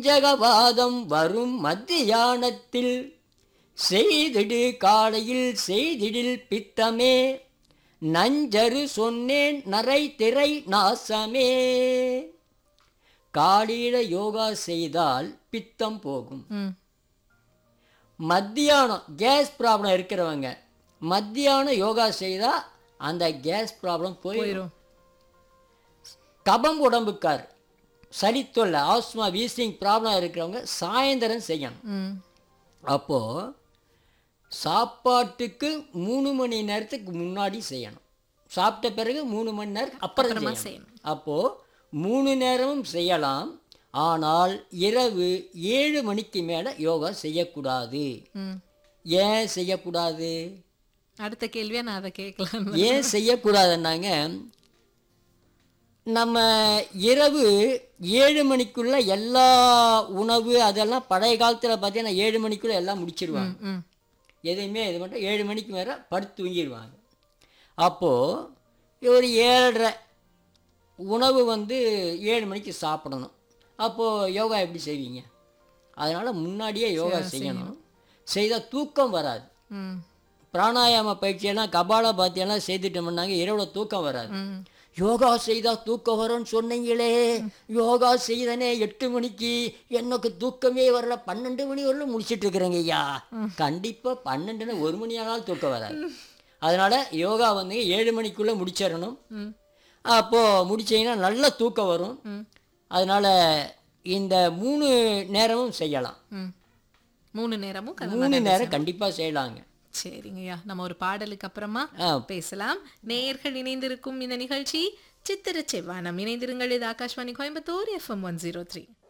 மஞ்சகவாதம் வரும் மத்தியானத்தில் செய்திடு காலையில் செய்திடில் பித்தமே நஞ்சரு சொன்னேன் நரை திரை நாசமே காலையில யோகா செய்தால் பித்தம் போகும் ம் மத்தியானம் கேஸ் ப்ராப்ளம் இருக்கிறவங்க மத்தியானம் யோகா செய்தால் அந்த கேஸ் ப்ராப்ளம் போயிடும் போயிரும் கபம் உடம்புக்கார் சளித்தொல்லை ஆஸ்மா வீசிங் ப்ராப்ளம் இருக்கிறவங்க சாயந்தரம் செய்யணும் ம் அப்போது சாப்பாட்டுக்கு மூணு மணி நேரத்துக்கு முன்னாடி செய்யணும் சாப்பிட்ட பிறகு மூணு மணி நேரம் அப்புறம் அப்புறமா செய்யணும் செய்யணும். அப்போது மூணு நேரமும் செய்யலாம் ஆனால் இரவு ஏழு மணிக்கு மேலே யோகா செய்யக்கூடாது ம் ஏன் செய்யக்கூடாது அடுத்த கேள்வியா நான் அதை கேட்கலாம் ஏன் செய்யக்கூடாதுன்னாங்க நம்ம இரவு ஏழு மணிக்குள்ள எல்லா உணவு அதெல்லாம் பழைய காலத்தில் பார்த்தீங்கன்னா ஏழு மணிக்குள்ள எல்லாம் முடிச்சிருவாங்க ம் எதையுமே இது மட்டும் ஏழு மணிக்கு மேலே படுத்து தூங்கிடுவாங்க அப்போது ஒரு ஏழரை உணவு வந்து ஏழு மணிக்கு சாப்பிடணும் அப்போது யோகா எப்படி செய்வீங்க அதனால் முன்னாடியே யோகா செய்யணும் செய்தால் தூக்கம் வராது ம் பிராணாயாம பயிற்சியெல்லாம் கபால பாத்தியெல்லாம் செய்துட்டோம்னாங்க இரவில் தூக்கம் வராது ம் யோகா செய்தா தூக்கம் வரும்னு சொன்னீங்களே யோகா செய்தனே எட்டு மணிக்கு எனக்கு தூக்கமே வரல பன்னெண்டு மணி வரலும் முடிச்சிட்டு இருக்கிறேங்க ஐயா கண்டிப்பாக பன்னெண்டுன்னு ஒரு மணி ஆனாலும் தூக்கம் வராது அதனால் யோகா வந்து ஏழு மணிக்குள்ளே முடிச்சிடணும் ம் அப்போது முடிச்சீங்கன்னா நல்ல தூக்கம் வரும் ம் அதனால் இந்த மூணு நேரமும் செய்யலாம் ம் மூணு நேரமும் கதை மூணு நேரம் கண்டிப்பாக செய்யலாங்க சரிங்கய்யா நம்ம ஒரு பாடலுக்கு அப்புறமா ஆ பேசலாம் நேயர்கள் இணைந்திருக்கும் இந்த நிகழ்ச்சி சித்திர செவ்வானம் இணைந்திருங்கள் இது Akashvani Coimbatore FM one zero three